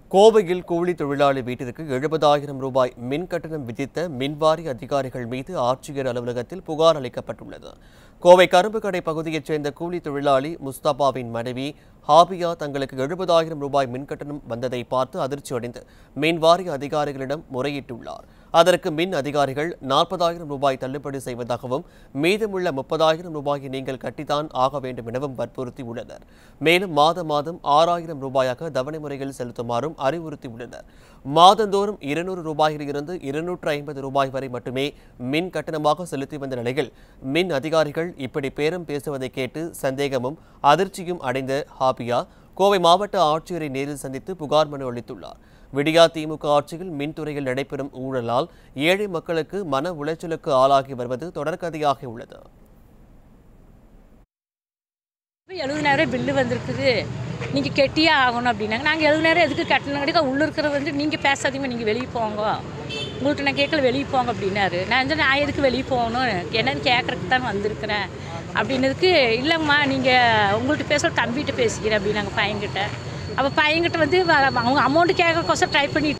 கோவையில் கூலி தொழிலாளி வீட்டிற்கு எழுபதாயிரம் ரூபாய் மின் கட்டணம் விதித்த மின்வாரிய அதிகாரிகள் மீது ஆட்சியர் அலுவலகத்தில் புகார் அளிக்கப்பட்டுள்ளது கோவை கரும்பு கடை பகுதியைச் சேர்ந்த கூலி தொழிலாளி முஸ்தபாவின் மனைவி ஹாபியா தங்களுக்கு எழுபதாயிரம் ரூபாய் மின் கட்டணம் வந்ததை பார்த்து அதிர்ச்சியடைந்து மின் வாரிய அதிகாரிகளிடம் முறையிட்டுள்ளார் அதற்கு மின் அதிகாரிகள் நாற்பதாயிரம் ரூபாய் தள்ளுபடி செய்வதாகவும் மீதமுள்ள முப்பதாயிரம் ரூபாயை நீங்கள் கட்டித்தான் ஆக வேண்டும் எனவும் வற்புறுத்தி உள்ளனர் மேலும் மாதம் மாதம் ஆறாயிரம் ரூபாயாக தவணை முறையில் செலுத்துமாறும் அறிவுறுத்தியுள்ளனர் மாதந்தோறும் இருநூறு ரூபாயில் இருந்து இருநூற்று ஐம்பது ரூபாய் வரை மட்டுமே மின் கட்டணமாக செலுத்தி வந்த நிலையில் மின் அதிகாரிகள் இப்படி பேரம் பேசுவதை கேட்டு சந்தேகமும் அதிர்ச்சியும் அடைந்த ஹாபியா கோவை மாவட்ட ஆட்சியரை நேரில் சந்தித்து புகார் மனு அளித்துள்ளார் விடியா திமுக ஆட்சியில் மின்துறையில் நடைபெறும் ஊழலால் ஏழை மக்களுக்கு மன உளைச்சலுக்கு ஆளாகி வருவது தொடர்கதையாகி உள்ளது எழுபதாயிரம் பில்லு வந்திருக்குது நீங்கள் கெட்டியே ஆகணும் அப்படின்னாங்க நாங்கள் எழுபதாயிரம் எதுக்கு கட்டணும் கிடைக்க உள்ளே இருக்கிற வந்து நீங்கள் பேசாதீங்க நீங்கள் வெளியே போங்க உங்கள்கிட்ட நான் கேட்கல வெளியே போங்க அப்படின்னாரு நான் வந்து நான் எதுக்கு வெளியே போகணும் என்னன்னு கேட்குறதுக்கு தான் வந்திருக்கிறேன் அப்படின்னதுக்கு இல்லைம்மா நீங்கள் உங்கள்கிட்ட பேச தம்பிகிட்ட பேசிக்கிறேன் அப்படின்னாங்க பையன்கிட்ட அப்போ பையன்கிட்ட வந்து வ- அவங்க அமௌண்ட் கேட்கறக்கோசம் ட்ரை பண்ணிட்டு